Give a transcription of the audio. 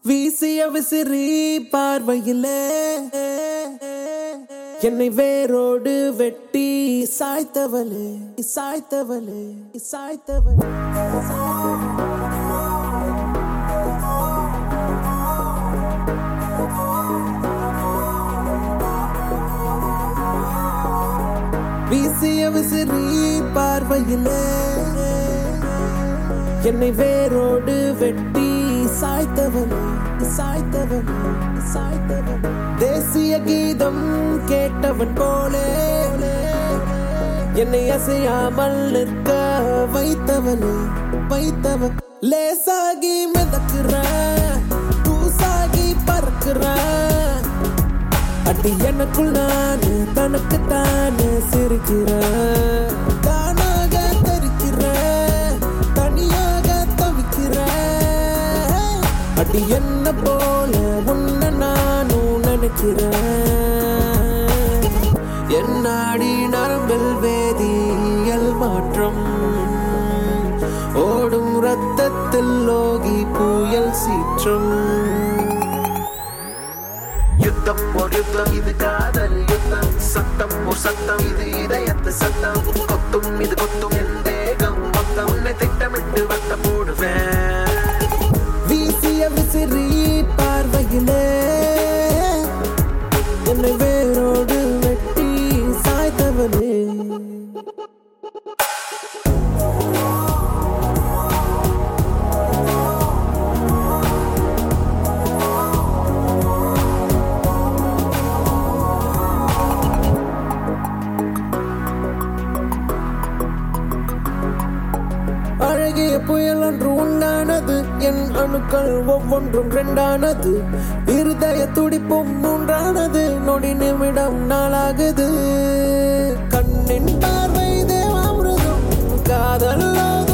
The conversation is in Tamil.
வீசிய விசிறி பார்வையிலே என்னை வேரோடு வெட்டி சாய்த்தவளே சாய்த்தவளே சாய்த்தவளே வீசிய விசிறி பார்வையிலே என்னை வேரோடு வெட்டி சாய்த்தவன் சாய்த்தவன் சாய்த்தவன் தேசிய கீதம் கேட்டவன் போலே என்னை அசையாமல் நிற்க வைத்தவனே வைத்தவன் லேசாகி மிதக்குற தூசாகி பறக்குற அடி எனக்குள் நான் தனக்கு தானே சிரிக்கிறேன் தானாக தரிக்கிறேன் தனியாக தவிக்கிறேன் அடி என்ன போல உன்னை நானும் நினைக்கிறேன் என்னாடி நரம்பில் வேதியியல் மாற்றம் ஓடும் ரத்தத்தில் லோகி புயல் சீற்றம் யுத்தம் ஒரு யுத்தம் இது காதல் யுத்தம் சத்தம் ஒரு சத்தம் இது இதயத்து சத்தம் கொத்தும் இது கொத்தும் என் தேகம் மொத்தம் உன்னை திட்டமிட்டு வட்ட போடுவேன் வீசிய விசிறி பார்வையிலே என்னை வேரோடு வெட்டி சாய்த்தவனே அழகிய புயல் ஒன்று உண்டானது என் அணுக்கள் ஒவ்வொன்றும் ரெண்டானது இருதய துடிப்பும் மூன்றானது நொடி நிமிடம் நாளாகுது கண்ணின் பார்வை தேவாமிருதம் காதல்